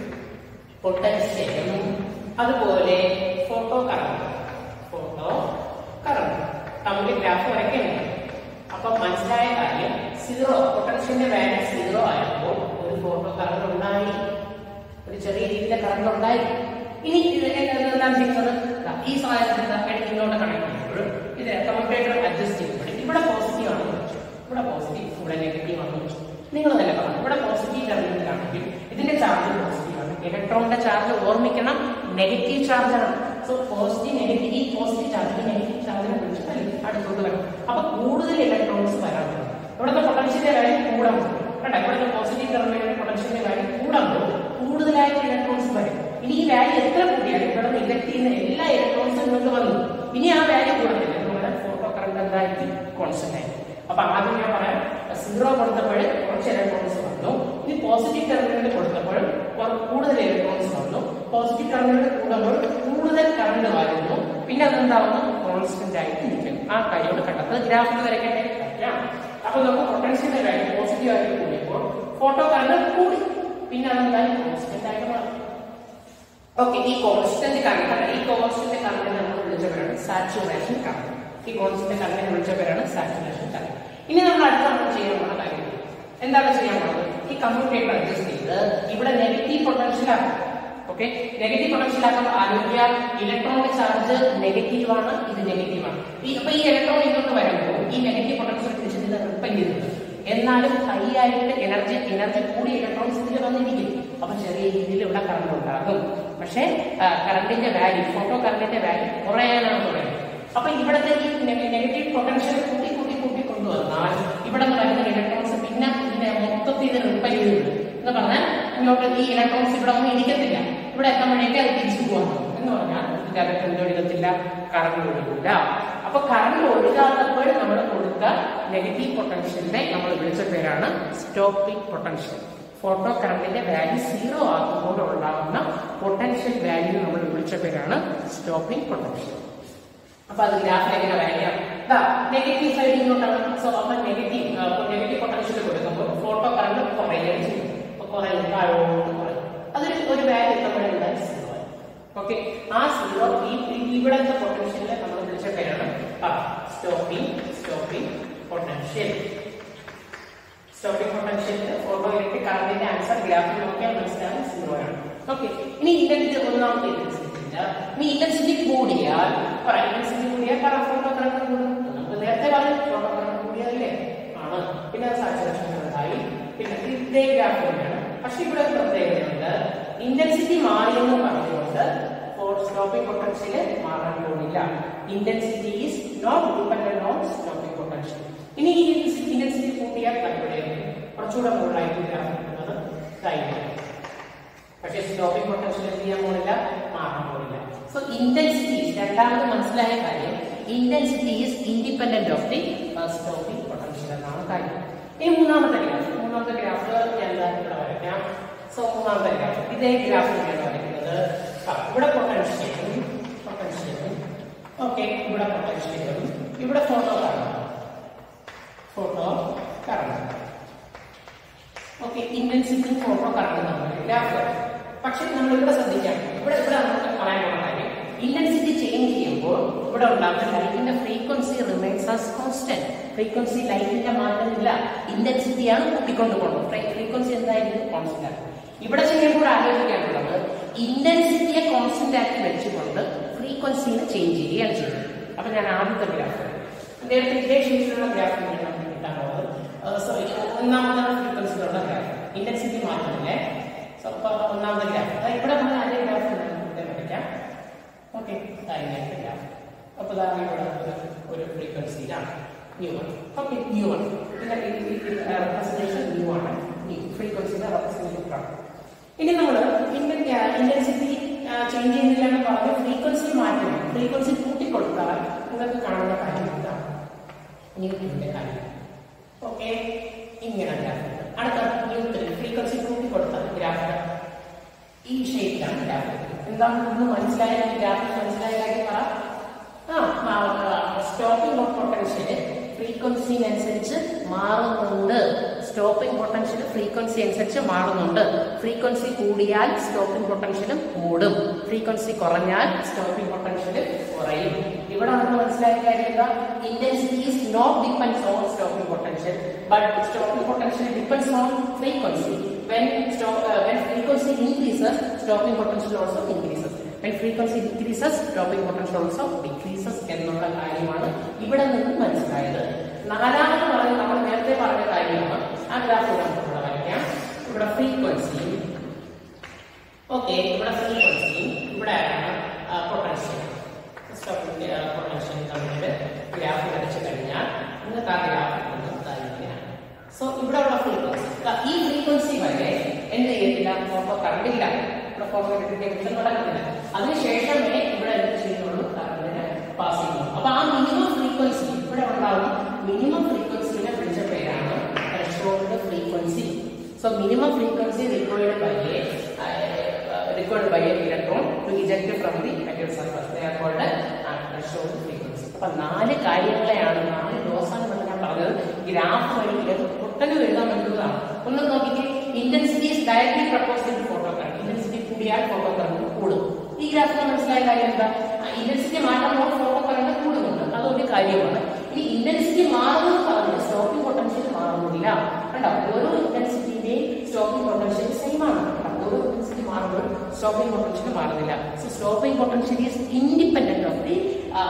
പൊട്ടൻഷ്യലും അതുപോലെ ഫോട്ടോ കറണ്ട് ഫോട്ടോ കറണ്ട് തമ്മിൽ ഗ്രാഫ് വരയ്ക്കുന്നുണ്ട് അപ്പൊ മനസ്സിലായ കാര്യം സീറോ പൊട്ടൻഷ്യലിന്റെ വാല്യൂ സീറോ ആയപ്പോൾ ഒരു ഫോട്ടോ കറണ്ട് ഉണ്ടായി ഒരു ചെറിയ രീതിയിലെ കറണ്ട് ഉണ്ടായി ഇനി ഇത് എന്താണ് ചെയ്യുന്നത് ദാ ഈ സാധനത്തിന് ഇടയ്ക്ക് ഇങ്ങോട്ട് കണക്ട് ചെയ്യുമ്പോഴും ഇത് കമ്മ്യൂട്ടേറ്റർ അഡ്ജസ്റ്റ് ചെയ്യുമ്പോഴും ഇവിടെ പോസിറ്റീവ് ആണ് വെച്ചു ഇവിടെ പോസിറ്റീവ് ഇവിടെ നെഗറ്റീവ് ആണ് വെച്ചു നിങ്ങൾ തന്നെ പറഞ്ഞു ഇവിടെ പോസിറ്റീവ് ടെർമിനലാണെങ്കിൽ ഇതിന്റെ ചാർജ് പോസിറ്റീവ് ആണ് ഇലക്ട്രോണിന്റെ ചാർജ് ഓർമ്മിക്കണം നെഗറ്റീവ് ചാർജ് ആണ് സോ പോസിറ്റീവ് നെഗറ്റീവ് ഈ പോസിറ്റീവ് ചാർജ് നെഗറ്റീവ് ചാർജിനെ വിളിച്ചിട്ട് അടുത്തോട്ട് വരും അപ്പൊ കൂടുതൽ ഇലക്ട്രോൺസ് വരാൻ തുടങ്ങും ഇവിടുത്തെ പൊട്ടൻഷ്യലിന്റെ വാല്യൂ കൂടാൻ പോകും കേട്ടോ ഇവിടുത്തെ പോസിറ്റീവ് ടെർമിനലിന്റെ പൊട്ടൻഷ്യലിന്റെ വാല്യൂ കൂടാൻ പോകും കൂടുതലായിട്ട് ഇലക്ട്രോൺസ് വരും ഇനി ഈ വാല്യൂ എത്ര കൂടിയാലും ഇവിടെ നിന്ന് ഇലക്ട് ചെയ്യുന്ന എല്ലാ ഇലക്ട്രോൺസും ഇങ്ങോട്ട് വന്നു ഇനി ആ വാല്യൂ കൂടത്തില്ല എന്ന് പറഞ്ഞാൽ ഫോട്ടോ കറണ്ട് എന്തായിരിക്കും കോൺസ്റ്റന്റ് ആയിരിക്കും അപ്പൊ ആദ്യം ഞാൻ പറയാം സീറോ കൊടുത്തപ്പോൾ കുറച്ച് ഇലക്ട്രോൺസ് വന്നു ഇനി പോസിറ്റീവ് ടെർമിനലിൽ കൊടുത്തപ്പോൾ കുറ- കൂടുതൽ ഇലക്ട്രോൺസ് വന്നു പോസിറ്റീവ് ടെർമിനലിൽ കൂടുമ്പോൾ കൂടുതൽ കറണ്ട് വരുന്നു പിന്നെ അതെന്താവുന്നു കോൺസ്റ്റന്റ് ആയിട്ട് ഇരിക്കും ആ കാര്യമാണ് കണ്ടത് ഗ്രാഫിൽ വരയ്ക്കട്ടെ പറ്റാം അപ്പൊ നമുക്ക് പൊട്ടൻഷ്യലിന്റെ കാര്യം പോസിറ്റീവ് ആയിട്ട് കൂടിയപ്പോൾ ഫോട്ടോ കറണ്ട് കൂടി പിന്നെ അതെന്തായാലും കോൺസ്റ്റന്റ് ആയിട്ട് മാറും ഓക്കെ ഈ കോൺസ്റ്റന്റ് കറണ്ട് ഈ കോൺസ്റ്റന്റ് കറണ്ട് നമ്മൾ വിളിച്ച പേരാണ് സാച്ചുറേഷൻ കറണ്ട് ഈ കോൺസ്റ്റന്റ് കറണ്ടിനെ വിളിച്ച പേരാണ് സാച്ചുറേഷൻ കറണ്ട് ഇനി നമ്മൾ അടുത്ത നമ്മൾ ചെയ്യാൻ പോകുന്ന കാര്യം എന്താണ് ചെയ്യാൻ പോകുന്നത് ഈ കമ്പ്യൂട്ടേറ്റർ അഡ്ജസ്റ്റ് ചെയ്ത് ഇവിടെ നെഗറ്റീവ് പൊട്ടൻഷ്യൽ ആക്കും ഓക്കെ നെഗറ്റീവ് പൊട്ടൻഷ്യൽ ആക്കുമ്പോൾ ആലോചിക്കുക ഇലക്ട്രോണിക് ചാർജ് നെഗറ്റീവ് ആണ് ഇത് നെഗറ്റീവ് ആണ് ഈ അപ്പൊ ഈ ഇലക്ട്രോൺ ഇങ്ങോട്ട് വരുമ്പോൾ ഈ നെഗറ്റീവ് പൊട്ടൻഷ്യൽ പിടിച്ചിട്ട് ഇത് റിപ്പൽ ചെയ്തിട്ടുണ്ട് എന്നാലും ഹൈ ആയിട്ട് എനർജി എനർജി കൂടി ഇലക്ട്രോൺസ് ഇതിൽ വന്നിരിക്കും അപ്പൊ ചെറിയ രീതിയിൽ ഇവിടെ കറണ്ട് ഉണ്ടാകും പക്ഷേ കറണ്ടിന്റെ വാല്യൂ ഫോട്ടോ കറണ്ടിന്റെ വാല്യൂ കുറയാനാണ് തുടങ്ങി അപ്പൊ ഇവിടത്തെ ഈ നെഗറ്റീവ് പൊട്ടൻഷ്യൽ കൂട്ടി കൂട്ടി കൂട്ടി കൊണ്ടുവന്നാൽ ഇവിടെ നിന്ന് വരുന്ന ഇലക്ട്രോൺസ് പിന്നെ ഇതിനെ മൊത്തത്തിൽ ഇത് റിപ്പൽ ചെയ്തിട്ടുണ്ട് എന്ന് പറഞ്ഞാൽ ഇങ്ങോട്ട് ഈ ഇലക്ട്രോൺസ് ഇവിടെ ഒന്നും ഇരിക്കത്തില്ല ഇവിടെ എത്തുമ്പോഴേക്ക് അത് തിരിച്ചു പോകണം എന്ന് പറഞ്ഞാൽ ഇതിനകത്ത് എന്തൊഴുകത്തില്ല കറണ്ട് ഒഴുകില്ല അപ്പൊ കറണ്ട് ഒഴുകാത്തപ്പോൾ നമ്മൾ കൊടുത്ത നെഗറ്റീവ് പൊട്ടൻഷ്യലിനെ നമ്മൾ വിളിച്ച പേരാണ് സ്റ്റോപ്പിംഗ് പൊട്ടൻഷ്യൽ ഫോട്ടോ കറണ്ടിന്റെ വാല്യൂ സീറോ ആകുമ്പോൾ ഉണ്ടാകുന്ന പൊട്ടൻഷ്യൽ വാല്യൂ നമ്മൾ വിളിച്ച പേരാണ് സ്റ്റോപ്പിംഗ് പൊട്ടൻഷ്യൽ അപ്പൊ അത് ഗ്രാഫിൽ എങ്ങനെ വരയ്ക്കാം നെഗറ്റീവ് സൈഡ് ഇങ്ങോട്ടാണ് സോ അപ്പൊ നെഗറ്റീവ് നെഗറ്റീവ് പൊട്ടൻഷ്യൽ കൊടുക്കുമ്പോൾ ഫോട്ടോ കറണ്ട് കുറയുകയും ചെയ്യും അപ്പൊ കുറയും താഴോട്ട് കുറയും അതൊരു ഒരു വാല്യൂ എത്തുമ്പോഴെന്താ സീറോ ഓക്കെ ആ സീറോ ഈ ഈ- ഇവിടത്തെ പൊട്ടൻഷ്യലിനെ നമ്മൾ വിളിച്ച പേരാണ് സ്റ്റോപ്പിംഗ് സ്റ്റോപ്പിംഗ് പൊട്ടൻഷ്യൽ സ്റ്റോപ്പിംഗ് പൊട്ടൻഷ്യലിന് ഫോട്ടോ ഇലക്ട്രിക് കറണ്ടിന്റെ ആൻസർ ഗ്രാഫിൽ നോക്കിയാൽ മനസ്സിലാകും സീറോ ആണ് ഓക്കെ ഇനി ഇന്റൻസിറ്റി ഒന്നാമത്തെ ഇന്റൻസിറ്റി ഇല്ല ഇനി ഇന്റൻസിറ്റി കൂടിയാൽ പറയാം ഇന്റൻസിറ്റി കൂടിയാൽ കാരണം ഫോട്ടോ കറണ്ട് കൂടും നമുക്ക് നേരത്തെ പറഞ്ഞു ഫോട്ടോ കറണ്ട് കൂടിയതല്ലേ ആണ് പിന്നെ അത് സാച്ചുറേഷൻ ഉണ്ടായി പിന്നെ ഇതേ ഗ്രാഫ് തന്നെയാണ് പക്ഷെ ഇവിടെ ഒരു പ്രത്യേകതയുണ്ട് ഇന്റൻസിറ്റി മാറിയെന്ന് പറഞ്ഞുകൊണ്ട് സ്റ്റോപ്പിംഗ് പൊട്ടൻഷ്യൽ മാറാൻ പോകുന്നില്ല intensity is not dependent on stopping potential ഇനി ഈ ഇന്റൻസിറ്റി കൂട്ടിയാൽ താല്പര്യം കുറച്ചുകൂടെ മുകളിലായിട്ട് ഗ്രാഫ് കിട്ടുന്നത് ഇതായിരിക്കും പക്ഷേ സ്റ്റോപ്പിംഗ് പൊട്ടൻഷ്യൽ എന്ത് ചെയ്യാൻ പോണില്ല മാറാൻ പോണില്ല സോ ഇന്റൻസിറ്റി രണ്ടാമത് മനസ്സിലായ കാര്യം intensity is independent of the stopping potential എന്നാണ് കാര്യം ഇനി മൂന്നാമത്തെ ഗ്രാഫ് മൂന്നാമത്തെ ഗ്രാഫ് ഞാൻ ദാ ഇവിടെ വരയ്ക്കാം സോ മൂന്നാമത്തെ ഗ്രാഫ് ഇതേ ഗ്രാഫ് ഞാൻ വരയ്ക്കുന്നത് ആ, ഇവിടെ പൊട്ടൻഷ്യലും പൊട്ടൻഷ്യലും ഓക്കെ ഇവിടെ പൊട്ടൻഷ്യലും ഇവിടെ photo current photo current okay intensity photo current നമ്മൾ ഗ്രാഫ് പക്ഷെ നമ്മൾ ഇവിടെ ശ്രദ്ധിക്കണം ഇവിടെ ഇവിടെ നമുക്ക് പറയാനുള്ള കാര്യം ഇന്റൻസിറ്റി ചേഞ്ച് ചെയ്യുമ്പോൾ ഇവിടെ ഉണ്ടാകുന്ന ലൈറ്റിന്റെ frequency remains as constant frequency ലൈറ്റിന്റെ മാറ്റമില്ല ഇന്റൻസിറ്റിയാണ് കൂട്ടിക്കൊണ്ട് പോകുന്നത് ഫ്രീക്വൻസി എന്തായിരിക്കും കോൺസ്റ്റന്റ് ആണ് ഇവിടെ ചെയ്യുമ്പോൾ ആലോചിക്കാനുള്ളത് ഇന്റൻസിറ്റിയെ കോൺസ്റ്റന്റ് ആക്കി വെച്ചുകൊണ്ട് ഫ്രീക്വൻസിനെ ചേഞ്ച് ചെയ്യുകയാണ് ചെയ്യുന്നത് അപ്പൊ ഞാൻ ആദ്യത്തെ ഗ്രാഫ് നേരത്തെ ഇതേ ഷീറ്റിലുള്ള ഗ്രാഫ് നമുക്ക് കിട്ടാനുള്ളത് സോറി ഒന്നാമത്തെ ഫ്രീക്വൻസിയിലുള്ള ഗ്രാഫ് ഇന്റൻസിറ്റി മാറ്റമില്ലേ സോ അപ്പൊ ഒന്നാമത്തെ ഗ്രാഫ് ഇവിടെ നമ്മൾ അതേ ഗ്രാഫ് ഇവിടെ വരയ്ക്കാം ഓക്കെ ലൈനായിട്ട് ഗ്രാഫ് അപ്പൊ ദാ ഇവിടെ ഒരു- ഒരു ഫ്രീക്വൻസിയിലാണ് nu one okay nu one പിന്നെ റെപ്രസെന്റേഷൻ ന്യൂ ആണ് ഫ്രീക്വൻസിയുടെ റെപ്രസെന്റേറ്റീവ് ആണ് ഇനി നമ്മൾ ഇന്റൻസിറ്റി ചേഞ്ച് ചെയ്യുന്നില്ല എന്ന് പറഞ്ഞ് ഫ്രീക്വൻസി മാറ്റണം ഫ്രീക്വൻസി കൂട്ടിക്കൊടുത്താൽ നിങ്ങൾക്ക് കാണുന്ന കാര്യം ഇതാണ് ന്യൂട്ടന്റെ കാര്യം ഓക്കെ ഇങ്ങനെ ഗ്രാഫ് അടുത്ത ന്യൂട്ടൺ ഫ്രീക്വൻസി കൂട്ടിക്കൊടുത്താൽ ഗ്രാഫ് ഈ ഷേപ്പിലാണ് ഗ്രാഫ് എന്താണെന്ന് മനസ്സിലായ ഗ്രാഫ് മനസ്സിലായ കാര്യം പറ ആ സ്റ്റോപ്പിംഗ് പൊട്ടൻഷ്യല് ഫ്രീക്വൻസിനനുസരിച്ച് മാറുന്നുണ്ട് സ്റ്റോപ്പിംഗ് പൊട്ടൻഷ്യൽ ഫ്രീക്വൻസി അനുസരിച്ച് മാറുന്നുണ്ട് ഫ്രീക്വൻസി കൂടിയാൽ സ്റ്റോപ്പിംഗ് പൊട്ടൻഷ്യലും കൂടും ഫ്രീക്വൻസി കുറഞ്ഞാൽ സ്റ്റോപ്പിംഗ് പൊട്ടൻഷ്യൽ കുറയും ഇവിടെ നമുക്ക് മനസ്സിലായ കാര്യം എന്താ intensity is not depends on stopping potential but stopping potential depends on frequency when stop uh, when frequency increases stopping potential also increases when frequency decreases stopping potential also decreases എന്നുള്ള കാര്യമാണ് ഇവിടെ നിന്ന് മനസ്സിലായത് നാലാമത് പറഞ്ഞ നമ്മൾ നേരത്തെ പറഞ്ഞ കാര്യമാണ് ആ ഗ്രാഫ് നമുക്ക് ഇവിടെ വരയ്ക്കാം ഇവിടെ ഫ്രീക്വൻസി ഓക്കെ ഇവിടെ ഫ്രീക്വൻസി ഇവിടെ പൊട്ടൻഷ്യൽ സ്റ്റോപ്പിംഗ് പൊട്ടൻഷ്യൽ തമ്മിൽ ഗ്രാഫ് വരച്ചു കഴിഞ്ഞാൽ നിങ്ങൾക്ക് ആ ഗ്രാഫ് ഇങ്ങനെയാണ് സോ ഇവിടെ ഉള്ള ഫ്രീക്വൻസി ഈ ഫ്രീക്വൻസി വരെ എന്ത് ചെയ്യത്തില്ല ഫോട്ടോ കറണ്ടില്ല ഇവിടെ ഫോട്ടോ ഡിറ്റക്ഷൻ നടക്കുന്നില്ല അതിനുശേഷമേ ഇവിടെ എന്ത് ചെയ്യുന്നുള്ളൂ കറണ്ടിന് പാസ് ചെയ്യുന്നു അപ്പൊ ആ മിനിമം ഫ്രീക്വൻസി ഇവിടെ ഉണ്ടാവുന്ന മിനിമം ഫ്രീക്വൻസിനെ വിളിച്ച പേരാണ് threshold frequency so minimum frequency required by a required by an electron to eject from the metal surface. They are called uh, threshold frequency. അപ്പൊ നാല് കാര്യങ്ങളെയാണ് നാല് ഡോസാണ് നമ്മൾ ഞാൻ പറഞ്ഞത് ഗ്രാഫ് വഴി ഇത് ഒട്ടനെ എഴുതാൻ പറ്റുന്നതാണ് ഒന്ന് നോക്കിക്കേ intensity directly proportional photo current intensity കൂടിയാൽ ഫോട്ടോ കറണ്ട് കൂടും ഈ ഗ്രാഫിന് മനസ്സിലായ കാര്യം എന്താ ഇന്റൻസിറ്റി മാറ്റുമ്പോൾ ഫോട്ടോ കറണ്ട് കൂടുന്നുണ്ട് അതൊരു കാര്യമാണ് ഈ ഇന്റൻസിറ്റി മാറുന്നത് പറഞ്ഞ് സ്റ്റോപ്പിംഗ് പൊട്ടൻഷ്യൽ മാറുന്നില്ല കണ്ടോ ഓരോ ഇന്റൻസിറ്റിന്റെയും സ്റ്റോപ്പിംഗ് പൊട്ടൻഷ്യൽ സെയിം ആണ് കേട്ടോ? ഓരോ ഇന്റൻസിറ്റി മാറുമ്പോൾ സ്റ്റോപ്പിംഗ് പൊട്ടൻഷ്യൽ മാറുന്നില്ല so stopping potential is independent of the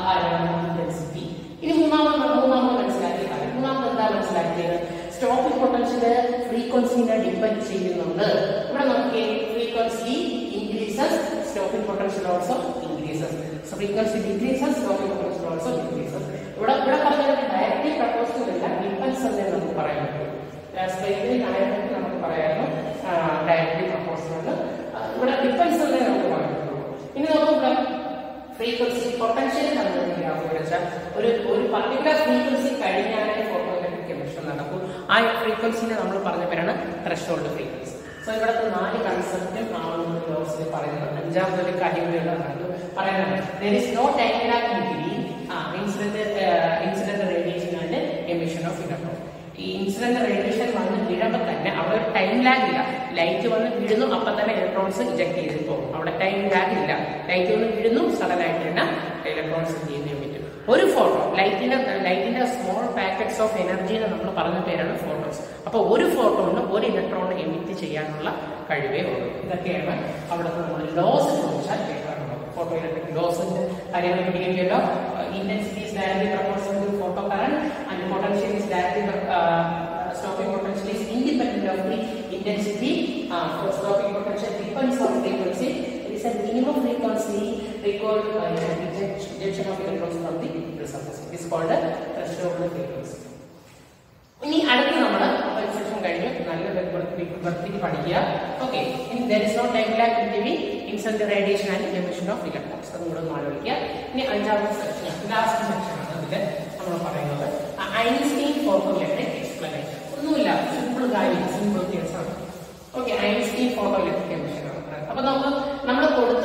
intensity ഇനി മൂന്നാമത് മൂന്നാമത് മനസ്സിലാക്കിയ കാര്യം മൂന്നാമത് എന്താ മനസ്സിലാക്കിയത് സ്റ്റോപ്പിംഗ് പൊട്ടൻഷ്യൽ ഫ്രീക്വൻസിനെ ഡിപ്പെൻഡ് ചെയ്യുന്നുണ്ട് ഇവിടെ നോക്കിയേ frequency increases stopping potential also increases so frequency decreases stopping potential also decreases ഇവിടെ ഇവിടെ പറഞ്ഞത് ഡയറക്റ്റ്ലി പ്രപ്പോസൽ അല്ല ഡിപ്പെൻസ് എന്നേ നമുക്ക് പറയാൻ പറ്റും സ്പെയിനിൽ ആയിരുന്നെങ്കിൽ നമുക്ക് പറയാമായിരുന്നു ഡയറക്റ്റ്ലി പ്രപ്പോസൽ എന്ന് ആ, ഇവിടെ ഡിപ്പെൻസ് എന്നേ നമുക്ക് പറയാൻ പറ്റുള്ളൂ ഇനി നമുക്ക് ഫ്രീക്വൻസി പൊട്ടൻഷ്യൽ തമ്മിലുള്ള ഗ്രാഫ് വെച്ചാൽ ഒരു ഒരു പർട്ടിക്കുലർ ഫ്രീക്വൻസി കഴിഞ്ഞാലേ ഫോട്ടോ ഇലക്ട്രിക് എമിഷൻ നടക്കൂ ആ ഫ്രീക്വൻസിനെ നമ്മൾ പറഞ്ഞ പേരാണ് ത്രഷോൾഡ് ഫ്രീക്വൻസി സോ ഇവിടുത്തെ നാല് കൺസെപ്റ്റും ആ ഒരു ലോസിൽ പറയുന്നത് അഞ്ചാമത്തെ ഒരു കാര്യം കൂടി നമുക്ക് പറയുന്നത് there is no time lag between incident incident radiation and emission of electron ഈ ഇൻസിഡന്റ് റേഡിയേഷൻ വന്ന് വീഴുമ്പോൾ തന്നെ അവിടെ ഒരു ടൈം ലാഗ് ഇല്ല ലൈറ്റ് വന്ന് വീഴുന്നു അപ്പം തന്നെ ഇലക്ട്രോൺസ് ഇജക്ട് ചെയ്ത് പോകും അവിടെ ടൈം ലാഗ് ഇല്ല ലൈറ്റ് വന്ന് വീഴുന്നു സഡൻ ആയിട്ട് തന്നെ ഇലക്ട്രോൺസ് ചെയ്യുന്നതിന് പറ്റും ഒരു ഫോട്ടോ ലൈറ്റിന്റെ ലൈറ്റിന്റെ സ്മോൾ പാക്കറ്റ്സ് ഓഫ് എനർജി എന്ന് നമ്മൾ പറഞ്ഞ പേരാണ് ഫോട്ടോസ് അപ്പൊ ഒരു ഫോട്ടോണ് ഒരു ഇലക്ട്രോൺ എമിറ്റ് ചെയ്യാനുള്ള കഴിവേ ഉള്ളൂ ഇതൊക്കെയാണ് അവിടുത്തെ നമ്മൾ ലോസ് ചോദിച്ചാൽ കേൾക്കാറുള്ളത് ഫോട്ടോ ഇലക്ട്രിക് ലോസിന്റെ കാര്യങ്ങൾ പഠിക്കുമല്ലോ intensity is directly proportional to photo current and potential is directly uh, stopping potential is independent of the intensity uh, for stopping potential depends on frequency it is a minimum frequency required by the eject- ejection of electrons from the metal surface it is called a threshold frequency ഇനി അടുത്ത് നമ്മൾ section കഴിഞ്ഞു നല്ല വൃത്തിക്ക് പഠിക്കുക okay ഇനി there is no time lag between incident radiation and emission of electrons അത് കൂടെ ഒന്ന് ആലോചിക്കുക ഇനി അഞ്ചാമത്തെ സെക്ഷൻ ലാസ്റ്റ് സെക്ഷൻ ആണ് അതിൽ നമ്മൾ പറയുന്നത് ഐൻസ്റ്റീൻ ഫോട്ടോ ഇലക്ട്രിക് എക്സ്പ്ലനേഷൻ ഒന്നുമില്ല സിമ്പിൾ കാര്യം സിമ്പിൾ കേസാണ് okay Einstein photo electric emission ആണ് അപ്പൊ നമുക്ക് നമ്മൾ കൊടുത്ത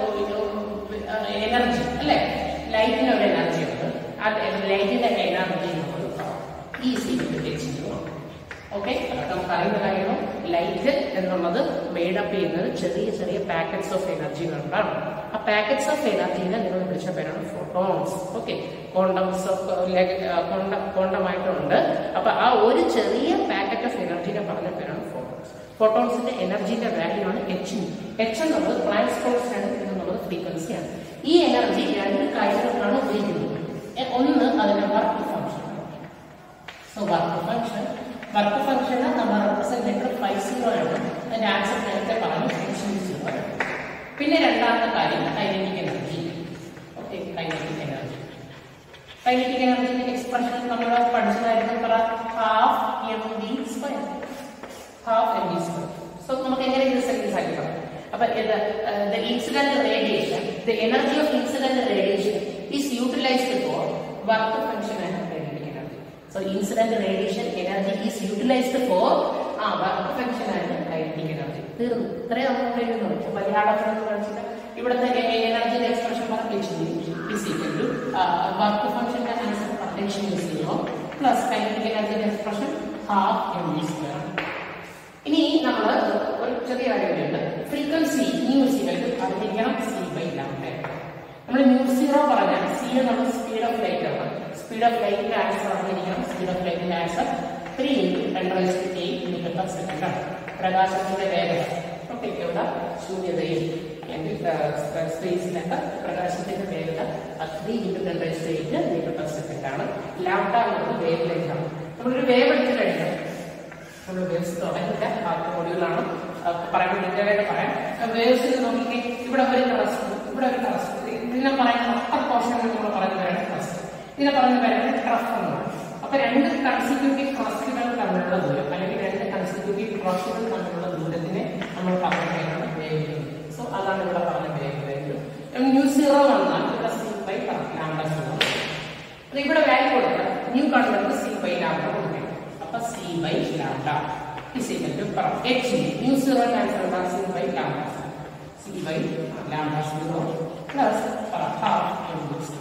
എനർജി അല്ലേ ലൈറ്റിന് ഒരു എനർജി ഉണ്ട് ആ ലൈറ്റിന്റെ എനർജി നമ്മൾ ഈസി ഓക്കെ നമുക്ക് അറിയുന്ന കാര്യമാണ് ലൈറ്റ് എന്നുള്ളത് മേഡപ്പ് ചെയ്യുന്നത് ചെറിയ ചെറിയ പാക്കറ്റ്സ് ഓഫ് എനർജി കൊണ്ടാണ് ആ പാക്കറ്റ്സ് ഓഫ് എനർജീനെ നിങ്ങൾ വിളിച്ച പേരാണ് ഫോട്ടോൺസ് ഓക്കെ കോണ്ടംസ് കോണ്ടമായിട്ടുണ്ട് അപ്പൊ ആ ഒരു ചെറിയ പാക്കറ്റ് ഓഫ് എനർജീനെ പറഞ്ഞ പേരാണ് ഫോട്ടോൺസ് ഫോട്ടോൺസിന്റെ എനർജിന്റെ വാല്യൂ ആണ് എച്ച് എച്ച് എന്നുള്ളത് പ്ലാൻസ് കോൺസ്റ്റന്റ് എന്നുള്ളത് ഫ്രീക്വൻസിയാണ് ഈ എനർജി രണ്ട് കാര്യങ്ങൾക്കാണ് ഉപയോഗിക്കുന്നത് എ- ഒന്ന് അതിന്റെ work function so work function work function നമ്മൾ റെപ്രസെന്റേറ്റർ ഫൈവ് സീറോ ആണ് അതിന്റെ ആൻസർ നേരത്തെ പറഞ്ഞു ഫംഗ്ഷൻ സീറോ ആണ് പിന്നെ രണ്ടാമത്തെ കാര്യം കൈനറ്റിക് എനർജി കൈനറ്റിക് എനർജിന്റെ എക്സ്പ്രഷൻ നമ്മൾ പഠിച്ചതായിരുന്നു പറ half M V square half M V square so നമുക്ക് എങ്ങനെ ഇത് സെൻറ്റൻസ് ആക്കി പറയാം അപ്പൊ ഇത് the incident radiation the energy of incident radiation is utilized for work function and kinetic energy so incident radiation energy is utilized for ആ work function and kinetic energy തീർന്നു ഇത്രയും നമ്മൾ എഴുതുന്നു മലയാളത്തിൽ നിന്ന് പഠിച്ചിട്ട് ഇവിടുത്തെ എനർജിയുടെ എക്സ്പ്രഷൻ പറഞ്ഞു is equal to uh, work function the answer potential is zero plus kinetic energy expression half mv square ഇനി നമ്മൾ ഒരു ചെറിയ കാര്യമുണ്ട് ഫ്രീക്വൻസി ന്യൂ സിവൽ അറിഞ്ഞിരിക്കണം സി ബൈ ലാംഡ നമ്മൾ ന്യൂ സീറോ പറഞ്ഞാൽ സി നമ്മൾ സ്പീഡ് ഓഫ് ലൈറ്റ് ആണ് സ്പീഡ് ഓഫ് ലൈറ്റിന്റെ ആൻസർ അറിഞ്ഞിരിക്കണം സ്പീഡ് ഓഫ് ലൈറ്റിന്റെ answer three into ten raise to eight metre per second ആണ് പ്രകാശത്തിന്റെ വേഗത ഓക്കെ ഇവിടെ ശൂന്യതയിൽ അല്ലെങ്കിൽ സ്പേസിലൊക്കെ പ്രകാശത്തിന്റെ വേഗത three into ten raise to eight metre per second ആണ് ലാംഡ എന്നത് വേവ് ലൈറ്റ് ആണ് നമ്മളൊരു വേവ് എടുത്തു കഴിഞ്ഞാൽ നമ്മൾ വേവ്സ് തുടങ്ങില്ല ആദ്യ മൊഡ്യൂളാണ് പറയുമ്പോൾ ഡീറ്റെയിൽ ആയിട്ട് പറയാം വേവ്സിൽ നോക്കിക്കേ ഇവിടെ ഒരു ക്രസ്റ്റ് ഇവിടെ ഒരു ക്രസ്റ്റ് ഇതിനെ പറയുന്ന അപ്പർ പോർഷൻ നമ്മൾ പറയുന്ന പേരാണ് ക്രസ്റ്റ് ഇതിനെ പറയുന്ന പേരാണ് ട്രഫ് എന്നാണ് അപ്പൊ രണ്ട് കൺസിക്യൂട്ടീവ് ക്രസ്റ്റുകൾ തമ്മിലുള്ള ദൂരം അല്ലെങ്കിൽ രണ്ട് കൺസിക്യൂട്ടീവ് ക്രസ്റ്റുകൾ തമ്മിലുള്ള ദൂരത്തിനെ നമ്മൾ പറഞ്ഞ പേരാണ് വേവ് സോ അതാണ് ഇവിടെ പറഞ്ഞ വേവ് വേവ് ന്യൂ സീറോ വന്നാൽ ഇവിടെ സി ബൈ ലാംഡ സീറോ അത് ഇവിടെ വാല്യൂ കൊടുക്കുക ന്യൂ കാണുന്നത് സി ബൈ ലാംഡ കൊടുക്കണം അപ്പൊ C by lambda is equal to per h nu zero answer C by lambda C by lambda zero plus per half m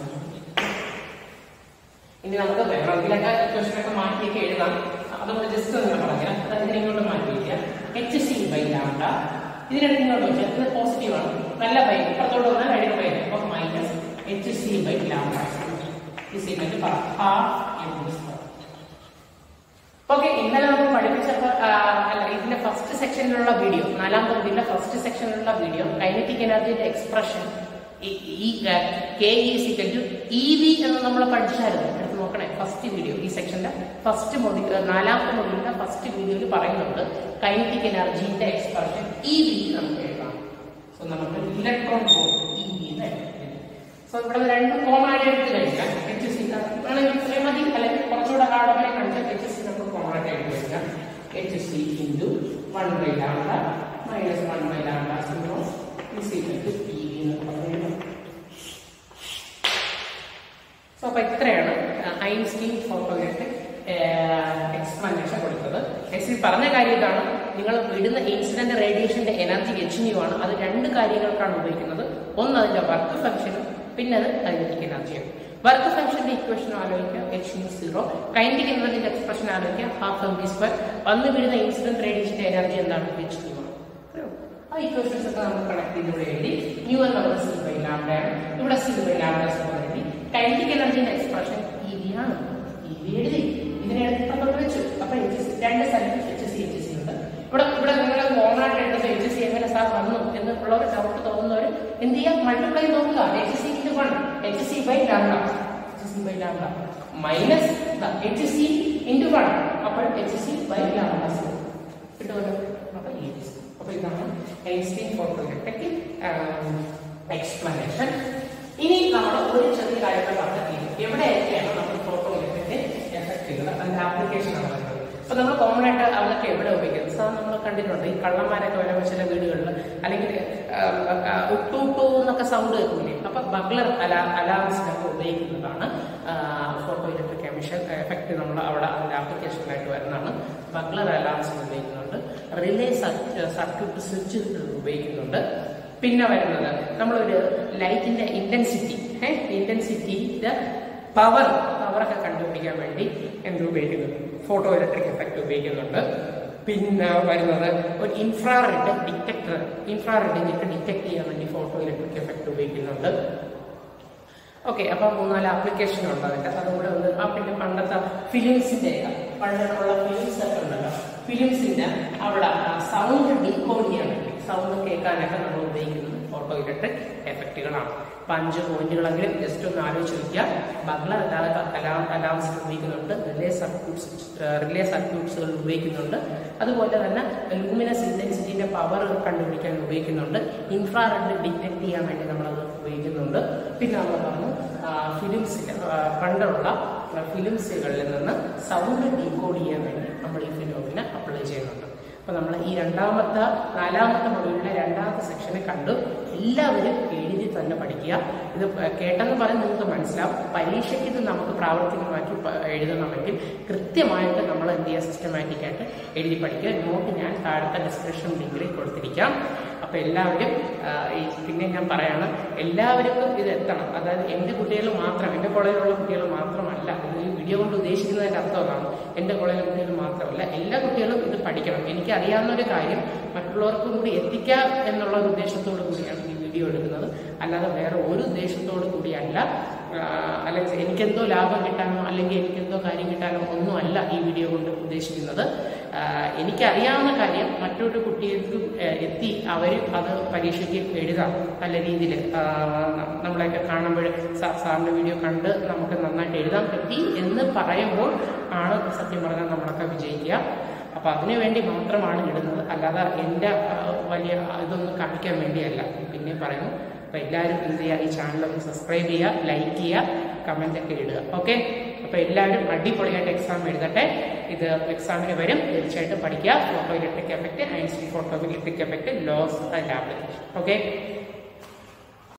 ഇനി നമുക്ക് വേണമെങ്കിലൊക്കെ ഇക്വേഷനൊക്കെ മാറ്റിയൊക്കെ എഴുതാം അതുകൊണ്ട് ജസ്റ്റ് ഒന്ന് പറഞ്ഞാൽ അതായത് ഇങ്ങോട്ട് മാറ്റിയില്ല എച്ച് സി ബൈ ലാംഡ ഇതിനിടയ്ക്ക് ഇങ്ങോട്ട് വെച്ചാൽ ഇത് പോസിറ്റീവ് ആണ് നല്ല ബൈ ഇപ്പുറത്തോട്ട് വന്നാൽ അടിയുടെ ബൈ അപ്പൊ minus H C by lambda is equal to half M okay ഇന്നലെ നമ്മൾ പഠിപ്പിച്ചപ്പോൾ അല്ല ഇതിന്റെ ഫസ്റ്റ് സെക്ഷനിലുള്ള വീഡിയോ നാലാം പകുതിയിലെ ഫസ്റ്റ് സെക്ഷനിലുള്ള വീഡിയോ കൈനറ്റിക് എനർജിയുടെ എക്സ്പ്രഷൻ ഈ കെ ഇ സിക്കൽ ടു ഇ വി എന്ന് നമ്മൾ പഠിച്ചായിരുന്നു എടുത്ത് നോക്കണേ ഫസ്റ്റ് വീഡിയോ ഈ സെക്ഷന്റെ ഫസ്റ്റ് മൊഡ്യൂൾ നാലാമത്തെ മൊഡ്യൂളിന്റെ ഫസ്റ്റ് വീഡിയോയിൽ പറയുന്നുണ്ട് കൈനറ്റിക് എനർജിന്റെ എക്സ്പ്രഷൻ ഇ വി നമുക്ക് എഴുതാം സോ നമുക്ക് ഇലക്ട്രോൺ ഇ വി എന്ന് എഴുതാം സോ ഇവിടെ രണ്ട് കോമൺ ആയിട്ട് എടുത്തു കഴിഞ്ഞാൽ എച്ച് സി വേണമെങ്കിൽ ഇത്രയും മതി അല്ലെങ്കിൽ കുറച്ചുകൂടെ ഹാർഡമായി കാണിച്ചാൽ എച്ച് സി നമുക്ക് കോമൺ ആയിട്ട് എടുത്തു കഴിഞ്ഞാൽ H C into one by lambda minus one by lambda zero is equal to P V എന്ന് പറയുന്നത് സോ അപ്പൊ ഇത്രയാണ് ഐൻസ്റ്റീൻ ഫോട്ടോഗ്രാഫിക് എക്സ്പ്ലനേഷൻ കൊടുത്തത് എക്സിൽ പറഞ്ഞ കാര്യം ഇതാണ് നിങ്ങൾ വിടുന്ന ഇൻസിഡന്റ് റേഡിയേഷന്റെ എനർജി എച്ച് ന്യൂ ആണ് അത് രണ്ട് കാര്യങ്ങൾക്കാണ് ഉപയോഗിക്കുന്നത് ഒന്ന് അതിന്റെ വർക്ക് ഫംഗ്ഷനും പിന്നെ അത് കൈനറ്റിക് എനർജിയാണ് വർക്ക് ഫംഗ്ഷന്റെ ഇക്വേഷൻ ആലോചിക്കുക എച്ച് ന്യൂ സീറോ കൈനറ്റിക് എനർജിന്റെ എക്സ്പ്രഷൻ ആലോചിക്കുക ഹാഫ് എം ബി സ്ക്വയർ വന്ന് വീഴുന്ന ഇൻസിഡന്റ് റേഡിയേഷന്റെ എനർജി എന്താണ് എച്ച് ന്യൂ ആണ് ആ ഇക്വേഷൻസ് ഒക്കെ നമ്മൾ കണക്ട് ചെയ്തൂടെ എഴുതി ന്യൂ എന്നുള്ളത് സി ബൈ ലാംഡയാണ് ഇവിടെ സി ബൈ ലാംഡ സ്ക്വയർ എഴുതി കൈനറ്റിക് എനർജിന്റെ എക്സ്പ്രഷൻ ഇ വി ആണ് ഇ വി എഴുതി ഇതിനെ എടുത്തിട്ട് വെച്ചു അപ്പൊ എച്ച് സി രണ്ട് സ്ഥലത്ത് എച്ച് സി എച്ച് സി ഉണ്ട് ഇവിടെ ഇവിടെ നിങ്ങൾ കോമൺ ആയിട്ട് എടുത്തത് എച്ച് സി എങ്ങനെ സാർ വന്നു എന്ന് ഉള്ളവർ ഡൗട്ട് തോന്നുന്നവർ എന്ത് ചെയ്യാം മൾട്ടിപ്ലൈ നോക്കുക H C into one H C by lambda H C by lambda minus H C into one അപ്പോൾ എച്ച് സി ബൈ ലാംഡ കിട്ടുമല്ലോ അപ്പൊ ഈ അപ്പൊ ഇതാണ് ഐൻസ്റ്റീൻ ഫോട്ടോഗ്രാഫിക് എക്സ്പ്ലനേഷൻ ഇനി നമ്മൾ ഒരു ചെറിയ കാര്യങ്ങൾ പറഞ്ഞിട്ടുണ്ട് എവിടെയൊക്കെയാണ് നമ്മൾ ഫോട്ടോഗ്രാഫിന്റെ എഫക്റ്റുകൾ അതിന്റെ ആപ്ലിക്കേഷൻ ആണ് പറയുന്നത് അപ്പൊ നമ്മൾ കോമൺ ആയിട്ട് അതൊക്കെ എവിടെ ഉപയോഗിക്കുന്നത് സാർ നമ്മൾ കണ്ടിട്ടുണ്ട് ഈ കള്ളന്മാരൊക്കെ വരുമ്പോൾ ചില വീടുകളിൽ അല്ലെങ്കിൽ ഉട്ടു ഉട്ടു എന്നൊക്കെ സൗണ്ട് കേൾക്കില്ലേ അപ്പൊ ബഗ്ലർ അലാ അലാംസിനൊക്കെ ഉപയോഗിക്കുന്നതാണ് ഫോട്ടോ ഇലക്ട്രിക് എമിഷൻ എഫക്റ്റ് നമ്മൾ അവിടെ അതിന്റെ ആപ്ലിക്കേഷനിലായിട്ട് വരുന്നതാണ് ബഗ്ലർ അലാംസ് ഉപയോഗിക്കുന്നുണ്ട് റിലേ സർക്യൂട്ട് സ്വിച്ച് ഉപയോഗിക്കുന്നുണ്ട് പിന്നെ വരുന്നത് നമ്മളൊരു ലൈറ്റിന്റെ ഇന്റൻസിറ്റി ഇന്റൻസിറ്റിയുടെ പവർ പവറൊക്കെ കണ്ടുപിടിക്കാൻ വേണ്ടി എന്ത് ഉപയോഗിക്കുന്നുണ്ട് ഫോട്ടോ ഇലക്ട്രിക് എഫക്റ്റ് ഉപയോഗിക്കുന്നുണ്ട് പിന്നെ വരുന്നത് ഒരു ഇൻഫ്രാറെഡ് ഡിറ്റക്ടർ ഇൻഫ്രാറെഡിനൊക്കെ ഡിറ്റക്ട് ചെയ്യാൻ വേണ്ടി ഫോട്ടോ ഇലക്ട്രിക് എഫക്റ്റ് ഉപയോഗിക്കുന്നുണ്ട് ഓക്കെ അപ്പൊ മൂന്നാല് ആപ്ലിക്കേഷൻ ഉണ്ട് അതിന്റെ അതുകൂടെ ഒന്ന് ആ പിന്നെ പണ്ടത്തെ ഫിലിംസിന്റെ പണ്ടുള്ള ഫിലിംസ് ഒക്കെ ഉണ്ടല്ലോ ഫിലിംസിന്റെ അവിടെ സൗണ്ട് ഡീകോഡ് ചെയ്യാൻ വേണ്ടി സൗണ്ട് കേൾക്കാനൊക്കെ നമ്മൾ ഉപയോഗിക്കുന്നത് ഫോട്ടോ ഇലക്ട്രിക് എഫക്റ്റുകളാണ് അപ്പൊ അഞ്ച് പോയിന്റുകളെങ്കിലും ജസ്റ്റ് ഒന്ന് ആലോചിച്ച് നോക്കിയ ബഗ്ലർ അല്ലാതെ അലാം അലാംസ് ഉപയോഗിക്കുന്നുണ്ട് റിലേ സർക്യൂട്ട്സ് റിലേ സർക്യൂട്ട്സുകൾ ഉപയോഗിക്കുന്നുണ്ട് അതുപോലെ തന്നെ ലൂമിനസ് ഇന്റൻസിറ്റിന്റെ പവർ കണ്ടുപിടിക്കാൻ ഉപയോഗിക്കുന്നുണ്ട് ഇൻഫ്രാറെഡ് ഡിറ്റക്ട് ചെയ്യാൻ വേണ്ടി നമ്മളത് ഉപയോഗിക്കുന്നുണ്ട് പിന്നെ നമ്മൾ പറഞ്ഞു ഫിലിംസിൽ പണ്ടുള്ള ഫിലിംസുകളിൽ നിന്ന് സൗണ്ട് ഡീകോഡ് ചെയ്യാൻ വേണ്ടി നമ്മൾ ഈ ഫിനോമിന അപ്ലൈ ചെയ്യുന്നുണ്ട് അപ്പോൾ നമ്മൾ ഈ രണ്ടാമത്തെ നാലാമത്തെ മൊഡ്യൂളിലെ രണ്ടാമത്തെ സെക്ഷനെ കണ്ടു എല്ലാവരും എഴുതി തന്നെ പഠിക്കുക ഇത് കേട്ടെന്ന് പറഞ്ഞ് നിങ്ങൾക്ക് മനസ്സിലാവും പരീക്ഷയ്ക്ക് ഇത് നമുക്ക് പ്രാവർത്തികമാക്കി പ- എഴുതണമെങ്കിൽ കൃത്യമായിട്ട് നമ്മൾ എന്ത് ചെയ്യുക സിസ്റ്റമാറ്റിക് ആയിട്ട് എഴുതി പഠിക്കുക നോട്ട് ഞാൻ താഴത്തെ ഡിസ്ക്രിപ്ഷൻ ലിങ്കിൽ കൊടുത്തിരിക്കാം അപ്പോൾ എല്ലാവരും ആ, ഈ പിന്നെ ഞാൻ പറയാണ് എല്ലാവർക്കും ഇത് എത്തണം അതായത് എൻ്റെ കുട്ടികൾ മാത്രം എൻ്റെ കോളേജിലുള്ള കുട്ടികൾ മാത്രമല്ല ഇത് ഈ വീഡിയോ കൊണ്ട് ഉദ്ദേശിക്കുന്നതിൻ്റെ അർത്ഥം അതാണ് എൻ്റെ കോളേജിലെ കുട്ടികൾ മാത്രമല്ല എല്ലാ കുട്ടികളും ഇത് പഠിക്കണം എനിക്ക് അറിയാവുന്ന ഒരു കാര്യം മറ്റുള്ളവർക്കും കൂടി എത്തിക്കാം എന്നുള്ള ഒരു ഉദ്ദേശത്തോടു കൂടിയാണ് ഈ വീഡിയോ എടുക്കുന്നത് അല്ലാതെ വേറെ ഒരു ഉദ്ദേശത്തോടു കൂടിയല്ല ആ, അല്ലെങ്കിൽ എനിക്കെന്തോ ലാഭം കിട്ടാനോ അല്ലെങ്കിൽ എനിക്കെന്തോ കാര്യം കിട്ടാനോ ഒന്നും അല്ല ഈ വീഡിയോ കൊണ്ട് ഉദ്ദേശിക്കുന്നത് ആ, എനിക്കറിയാവുന്ന കാര്യം മറ്റൊരു കുട്ടികൾക്ക് എത്തി അവർ അത് പരീക്ഷയ്ക്ക് എഴുതാം നല്ല രീതിയിൽ നമ്മളെയൊക്കെ കാണുമ്പോൾ സാർ സാറിൻ്റെ വീഡിയോ കണ്ട് നമുക്ക് നന്നായിട്ട് എഴുതാൻ പറ്റി എന്ന് പറയുമ്പോൾ ആണ് സത്യം പറഞ്ഞാൽ നമ്മളൊക്കെ വിജയിക്കുക അപ്പൊ അതിനു വേണ്ടി മാത്രമാണ് ഇടുന്നത് അല്ലാതെ എൻ്റെ ആ, വലിയ ഇതൊന്നും കാണിക്കാൻ വേണ്ടിയല്ല പിന്നെ പറയുന്നു അപ്പൊ എല്ലാവരും എന്ത് ചെയ്യുക ഈ ചാനൽ ഒന്ന് സബ്സ്ക്രൈബ് ചെയ്യുക ലൈക്ക് ചെയ്യുക കമന്റ് ഒക്കെ ഇടുക ഓക്കെ അപ്പൊ എല്ലാവരും അടിപൊളിയായിട്ട് എക്സാം എഴുതട്ടെ ഇത് എക്സാമിന് വരും തീർച്ചയായിട്ടും പഠിക്കുക photoelectric effect Einstein photo photoelectric effect laws and application okay